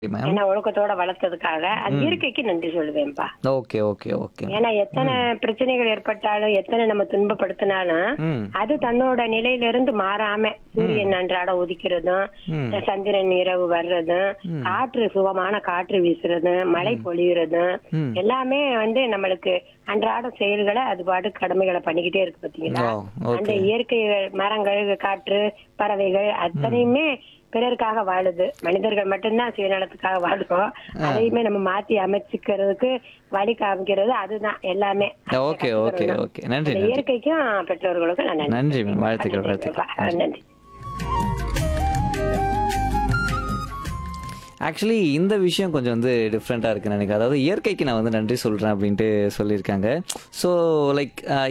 Ma'am என்ன ஒழுக்கத்தோட வளர்த்ததுக்காக அது இயற்கைக்கு நன்றி சொல்லுவேன்ப்பா ஓகே ஓகே ஓகே ஏன்னா எத்தனை பிரச்சனைகள் ஏற்பட்டாலும் எத்தனை நம்ம துன்பப்படுத்தினாலும் ம் அது தன்னோட நிலையில இருந்து மாறாம சூரியன் அன்றாட உதிக்கிறதும் ம் சந்திரன் இரவு வர்றதும் காற்று சுகமான காற்று வீசுறதும் மழை பொழியறதும் ம். எல்லாமே வந்து நம்மளுக்கு அன்றாட செயல்களை அது பாட்டு கடமைகளை பண்ணிக்கிட்டே இருக்கு பாத்தீங்களா ஓ அந்த ஓகே இயற்கை மரங்கள் காற்று பறவைகள் அத்தனையுமே பிறருக்காக வாழுது மனிதர்கள் மட்டும்தான் சுயநலத்துக்காக வாழுறோம் அதையுமே நம்ம மாத்தி அமைச்சுக்கிறதுக்கு வழி காமிக்கிறது அதுதான் எல்லாமே ஓகே ஓகே ஓகே நன்றி அந்த நன்றி இயற்கைக்கும் பெற்றோர்களுக்கும் நான் நன்றி நன்றி மேம் வாழ்த்துக்கள் வாழ்த்துக்கள் சொல்றேன். நன்றி ஆக்சுவலி இந்த விஷயம் கொஞ்சம் வந்து டிஃப்ரெண்ட்டாக இருக்குன்னு நினைக்கிறேன் அதாவது இயற்கைக்கு நான் வந்து நன்றி சொல்கிறேன் அப்படின்ட்டு சொல்லியிருக்காங்க ஸோ லைக்